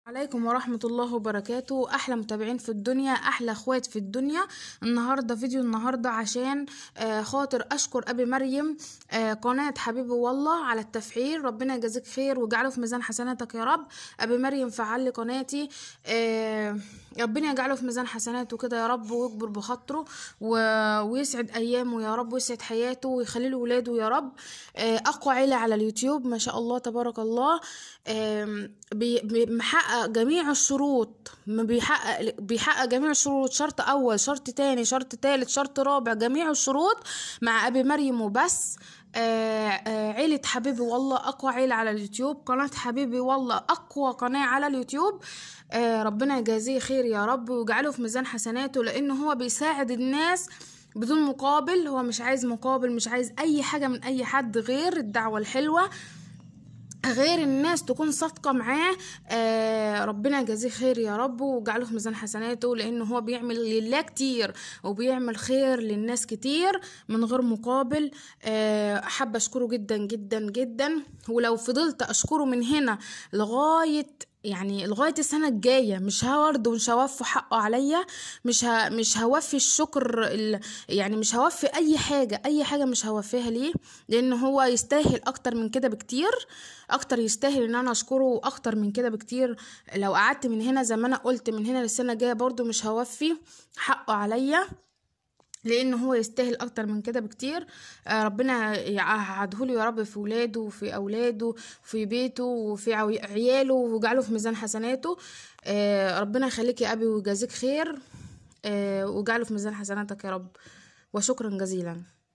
عليكم ورحمة الله وبركاته أحلى متابعين في الدنيا أحلى أخوات في الدنيا النهاردة فيديو النهاردة عشان آه، خاطر أشكر أبي مريم آه، قناة حبيبي والله على التفعيل ربنا يجازيك خير ويجعله في ميزان حسناتك يا رب أبي مريم فعل لي قناتي آه، ربنا يجعله في ميزان حسناته كده يا رب ويكبر بخاطره و- ويسعد أيامه يا رب ويسعد حياته ويخلي له ولاده يا رب آه، أقوى عيلة على اليوتيوب ما شاء الله تبارك الله آم، بي- بي- محقق جميع الشروط ما بيحقق بيحقق جميع الشروط شرط اول شرط تاني شرط تالت شرط رابع جميع الشروط مع ابي مريم وبس آه آه عيلة حبيبي والله أقوى عيلة على اليوتيوب قناة حبيبي والله أقوى قناة على اليوتيوب آه ربنا يجازيه خير يا رب ويجعله في ميزان حسناته لأنه هو بيساعد الناس بدون مقابل هو مش عايز مقابل مش عايز أي حاجة من أي حد غير الدعوة الحلوة غير الناس تكون صادقة معاه آه ربنا يجازيه خير يا رب وجعله في ميزان حسناته لأنه هو بيعمل لله كتير وبيعمل خير للناس كتير من غير مقابل آه حابة أشكره جدا جدا جدا ولو فضلت أشكره من هنا لغاية يعني لغايه السنه الجايه مش هورد ومش هوفي حقه عليا مش ه... مش هوفي الشكر ال... يعني مش هوفي اي حاجه اي حاجه مش هوفيها ليه لان هو يستاهل اكتر من كده بكتير اكتر يستاهل ان انا اشكره اكتر من كده بكتير لو قعدت من هنا زي ما انا قلت من هنا للسنه الجايه برضو مش هوفي حقه عليا لان هو يستاهل اكتر من كده بكتير آه، ربنا يعهدهوله يا رب في ولاده وفي اولاده وفي بيته وفي عوي- عياله ويجعله في ميزان حسناته آه، ربنا يخليك يا ابي ويجازيك خير آه، ويجعله في ميزان حسناتك يا رب وشكرا جزيلا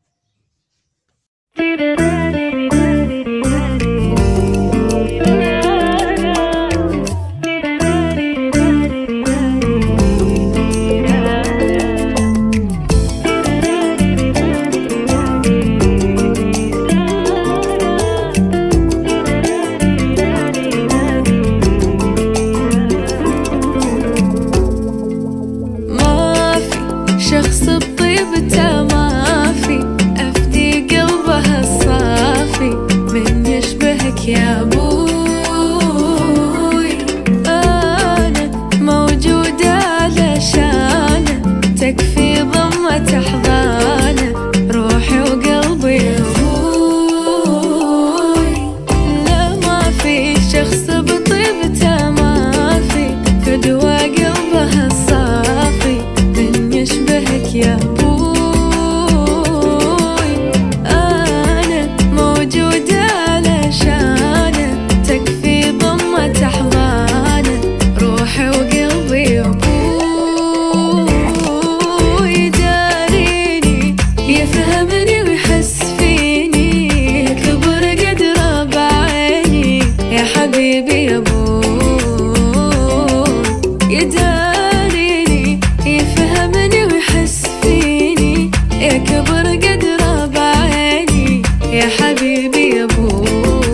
ما في شخص بطيبته ما في أفدي قلبه الصافي من يشبهك يا أبوي أنا موجودة علشانه تكفي ضمة أحضانه روحي وقلبي يا أبوي لا ما في شخص بطيبته ما في فدوى قلبه الصافي من يشبهك يا أبوي أنا موجودة علشانه تكفي ضمة أحضانه روحي وقلبي يا أبوي داريني يفهمني ويحس فيني كبر قدره بعيني يا حبيبي يا أبوي يداريني يفهمني ويحس فيني يا كبر قدره بعيني يا حبيبي يا أبوي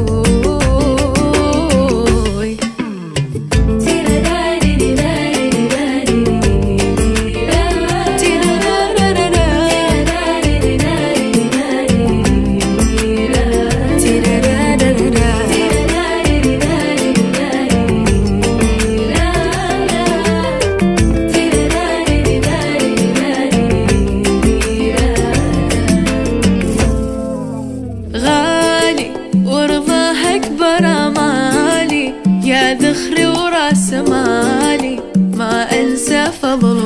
غالي ورضاه أكبر أمالي يا ذخري وراس مالي ما أنسى فضل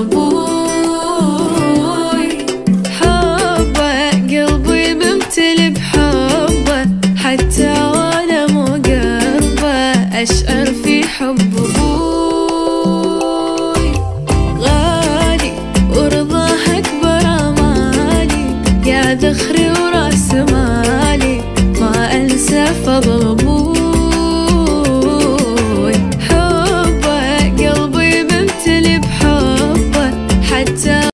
أبوي حبه قلبي ممتلي بحبه حتى وأنا مو قربه أشعر في حب أبوي غالي ورضاه أكبر أمالي يا ذخري وراس مالي ما أنسى فضل أبوي